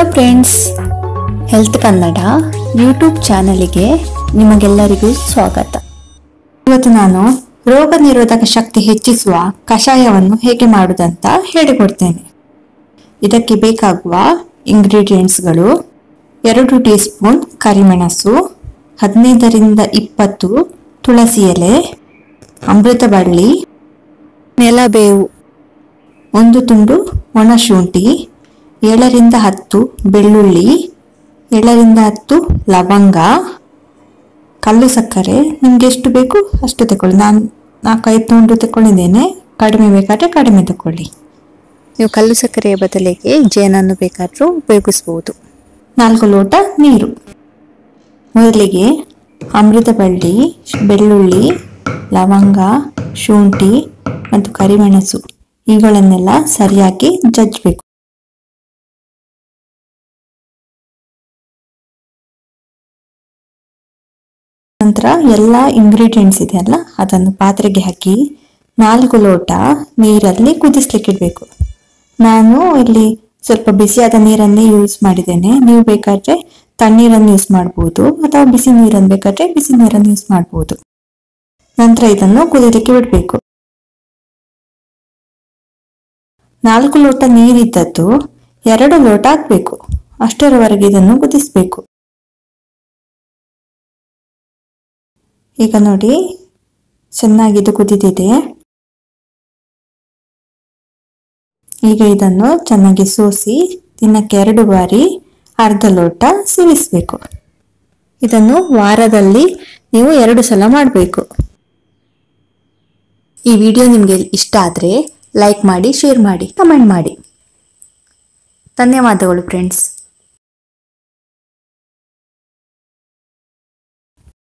friends health Kannada YouTube ಚಾನಲಿಗೆ ನಿಮಗೆಲ್ಲರಿಗೂ ಸ್ವಾಗತ ಇವತ್ತು ನಾನು ರೋಗ ನಿರೋಧಕ ಶಕ್ತಿ ಹೆಚ್ಚಿಸುವ ಕಷಾಯವನ್ನು ಹೇಗೆ ಮಾಡುವುದಂತ ಹೇಳಿಕೊಡ್ತೇನೆ ಇದಕ್ಕೆ ಬೇಕಾಗುವ ಇಂಗ್ರೀಡಿಯೆಂಟ್ಸ್ಗಳು ಎರಡು ಟೀ ಸ್ಪೂನ್ ಕರಿಮೆಣಸು ಹದಿನೈದರಿಂದ ಇಪ್ಪತ್ತು ತುಳಸಿ ಎಲೆ ಅಮೃತ ಬಳ್ಳಿ ನೆಲಬೇವು ಒಂದು ತುಂಡು ಒಣಶುಂಠಿ ಏಳರಿಂದ ಹತ್ತು ಬೆಳ್ಳುಳ್ಳಿ ಏಳರಿಂದ ಹತ್ತು ಲವಂಗ ಕಲ್ಲು ಸಕ್ಕರೆ ನಿಮ್ಗೆ ಎಷ್ಟು ಬೇಕು ಅಷ್ಟು ತಗೊಳ್ಳಿ ನಾನು ನಾಲ್ಕೈದು ತುಂಡು ತಗೊಂಡಿದ್ದೇನೆ ಕಡಿಮೆ ಬೇಕಾದರೆ ಕಡಿಮೆ ತಗೊಳ್ಳಿ ನೀವು ಕಲ್ಲು ಸಕ್ಕರೆಯ ಬದಲಿಗೆ ಜೇನನ್ನು ಬೇಕಾದರೂ ಉಪಯೋಗಿಸಬಹುದು ನಾಲ್ಕು ಲೋಟ ನೀರು ಮೊದಲಿಗೆ ಅಮೃತ ಬಳ್ಳಿ ಬೆಳ್ಳುಳ್ಳಿ ಲವಂಗ ಶುಂಠಿ ಮತ್ತು ಕರಿಮೆಣಸು ಇವುಗಳನ್ನೆಲ್ಲ ಸರಿಯಾಗಿ ಜಜ್ಬೇಕು ನಂತರ ಎಲ್ಲ ಇಂಗ್ರೀಡಿಯೆಂಟ್ಸ್ ಇದೆಯಲ್ಲ ಅದನ್ನು ಪಾತ್ರೆಗೆ ಹಾಕಿ ನಾಲ್ಕು ಲೋಟ ನೀರಲ್ಲಿ ಕುದಿಸ್ಲಿಕ್ಕೆ ಇಡಬೇಕು ನಾನು ಇಲ್ಲಿ ಸ್ವಲ್ಪ ಬಿಸಿಯಾದ ನೀರನ್ನೇ ಯೂಸ್ ಮಾಡಿದ್ದೇನೆ ನೀವು ಬೇಕಾದ್ರೆ ತಣ್ಣೀರನ್ನು ಯೂಸ್ ಮಾಡ್ಬೋದು ಅಥವಾ ಬಿಸಿ ನೀರನ್ನು ಬೇಕಾದ್ರೆ ಬಿಸಿ ನೀರನ್ನು ಯೂಸ್ ಮಾಡ್ಬೋದು ನಂತರ ಇದನ್ನು ಕುದಿಲಿಕ್ಕೆ ಬಿಡಬೇಕು ನಾಲ್ಕು ಲೋಟ ನೀರಿದ್ದದ್ದು ಎರಡು ಲೋಟ ಹಾಕ್ಬೇಕು ಅಷ್ಟರವರೆಗೆ ಇದನ್ನು ಕುದಿಸ್ಬೇಕು ಈಗ ನೋಡಿ ಚೆನ್ನಾಗಿ ಇದು ಕುದಿದಿದೆ ಈಗ ಇದನ್ನು ಚೆನ್ನಾಗಿ ಸೋಸಿ ದಿನಕ್ಕೆ ಎರಡು ಬಾರಿ ಅರ್ಧ ಲೋಟ ಸೇವಿಸಬೇಕು ಇದನ್ನು ವಾರದಲ್ಲಿ ನೀವು ಎರಡು ಸಲ ಮಾಡಬೇಕು ಈ ವಿಡಿಯೋ ನಿಮಗೆ ಇಷ್ಟ ಆದರೆ ಲೈಕ್ ಮಾಡಿ ಶೇರ್ ಮಾಡಿ ಕಮೆಂಟ್ ಮಾಡಿ ಧನ್ಯವಾದಗಳು ಫ್ರೆಂಡ್ಸ್